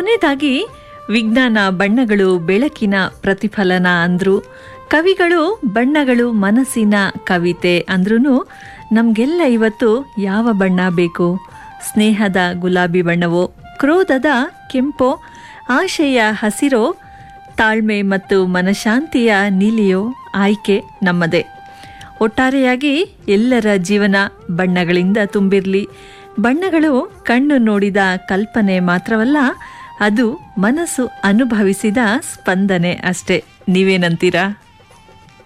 ಕೊನೆಯದಾಗಿ ವಿಜ್ಞಾನ ಬಣ್ಣಗಳು ಬೆಳಕಿನ ಪ್ರತಿಫಲನ ಅಂದ್ರು ಕವಿಗಳು ಬಣ್ಣಗಳು ಮನಸ್ಸಿನ ಕವಿತೆ ಅಂದ್ರೂ ನಮಗೆಲ್ಲ ಇವತ್ತು ಯಾವ ಬಣ್ಣ ಬೇಕು ಸ್ನೇಹದ ಗುಲಾಬಿ ಬಣ್ಣವೋ ಕ್ರೋಧದ ಕೆಂಪೋ ಆಶೆಯ ಹಸಿರೋ ತಾಳ್ಮೆ ಮತ್ತು ಮನಶಾಂತಿಯ ನೀಲಿಯೋ ಆಯ್ಕೆ ನಮ್ಮದೇ ಒಟ್ಟಾರೆಯಾಗಿ ಎಲ್ಲರ ಜೀವನ ಬಣ್ಣಗಳಿಂದ ತುಂಬಿರಲಿ ಬಣ್ಣಗಳು ಕಣ್ಣು ನೋಡಿದ ಕಲ್ಪನೆ ಮಾತ್ರವಲ್ಲ ಅದು ಮನಸ್ಸು ಅನುಭವಿಸಿದ ಸ್ಪಂದನೆ ಅಷ್ಟೇ ನೀವೇನಂತೀರಾ